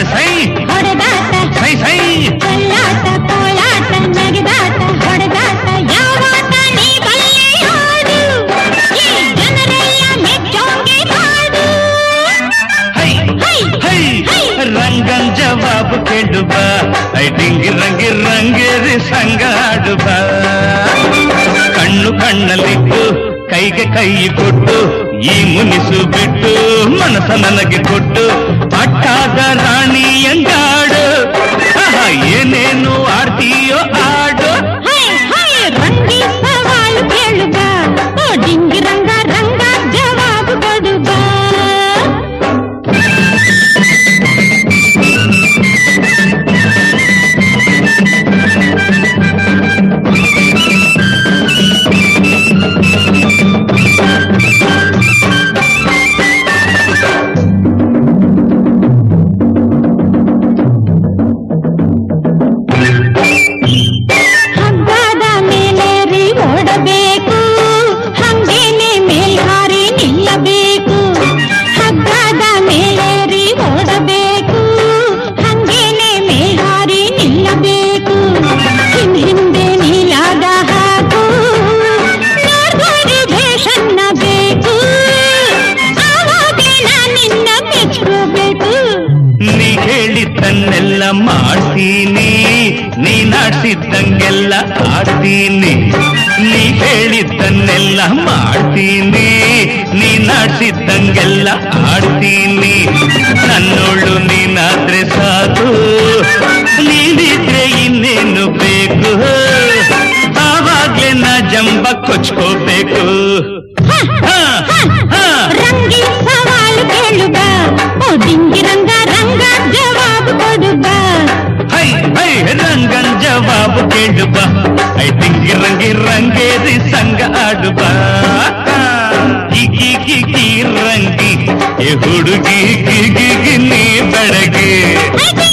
ಸೈ ಹೊಡೆದಾಟ ಸೈ ಸೈ ಕಳ್ಳಾಟ ಕೋಲಾಟ ನಗೆದಾಟ ಹೊಡೆದಾಟ ಯಾವಾಟ ನೀ ಬಲ್ಲೆ ಹಾಡು ಈ ಜನರೆಲ್ಲ ಮೆಚ್ಚೋಂಗೆ ಹಾಡು ಹೈ ಹೈ ಹೈ ಹೈ ರಂಗನ್ ಜವಾಬು ಕೇಳು ಬಾ ಐ ಡಿಂಗಿ ರಂಗಿ ರಂಗೇರಿ ಸಂಗಾಡು ಬಾ ಕಣ್ಣು ಕಣ್ಣಲ್ಲಿಟ್ಟು ಕೈಗೆ ಕೈ ಕೊಟ್ಟು ಈ ಮುನಿಸು ಬಿಟ್ಟು ಮನಸ ನನಗೆ ಕೊಟ್ಟು ಅಟ್ಟಾದ ರಾಣಿ ಎಂಗಾಡು ಆಹಾ, ಏನೇನು ಆಡ್ತೀಯೋ ಆಡು ಹೈ ಹೈ ರಂಗಿ ಸವಾಲು ಕೇಳು ಬಾ ಓ ಡಿಂಗಿ ರಂಗ ರಂಗ ಜವಾಬು ಕೊಡು ಬಾ ಹಗ್ಗದ ಮೇಲೇರಿ ಓಡಬೇಕು ಹಂಗೇನೆ ಮೇಲ್ಹಾರಿ ನಿಲ್ಲಬೇಕು ಹಗ್ಗದ ಮೇಲೇರಿ ಓಡಬೇಕು ಹಂಗೇನೆ ಮೇಲ್ಹಾರಿ ನಿಲ್ಲಬೇಕು ಹಿಂದ್ ಹಿಂದೆ ನೀಲಾಗ ಹಾಕು ನೋಡ್ಬೋದು ಭೇಷನ್ನ ಬೇಕು ಆವಾಗಲೇ ನಾನು ನಿನ್ನ ಮೆಚ್ಕೋಬೇಕು ನೀ ಹೇಳಿದ್ದನ್ನೆಲ್ಲ ಮಾಡ್ತೀನಿ ನೀ ನಾಡ್ಸಿದ್ದಂಗೆಲ್ಲ ಆಡ್ತೀನಿ ನೀ ಹೇಳಿದ್ದನ್ನೆಲ್ಲ ಮಾಡ್ತೀನಿ ನೀ ನಾಡ್ಸಿದ್ದಂಗೆಲ್ಲ ಆಡ್ತೀನಿ ನನ್ನೋಳು ನೀನಾದ್ರೆ ಸಾಕು ನೀನಿದ್ರೆ ಇನ್ನೇನು ಬೇಕು ಆವಾಗ್ಲೇ ನಾ ಜಂಬ ಕೊಚ್ಕೋಬೇಕು ಹಾ, ಹಾ. ರಂಗಿ ಸವಾಲು ಕೇಳು ಬಾ ಓ ಡಿಂಗಿ ರಂಗ ರಂಗ ಜವಾಬು ಕೊಡು ಬಾ ಹೈ ಹೈ ರಂಗನ್ ಜವಾಬು ಕೇಳು ಬಾ ಐ ತಿಂಗಿ ರಂಗಿ ರಂಗೇರಿ ಸಂಗ ಆಡು ಬಾ ಗಿಗಿ ಗಿಗಿ ರಂಗಿ ಏ ಹುಡುಗಿ ಗಿಗಿ ಗಿ ನೀ ಬೆಳಗ್ಗೆ ಐ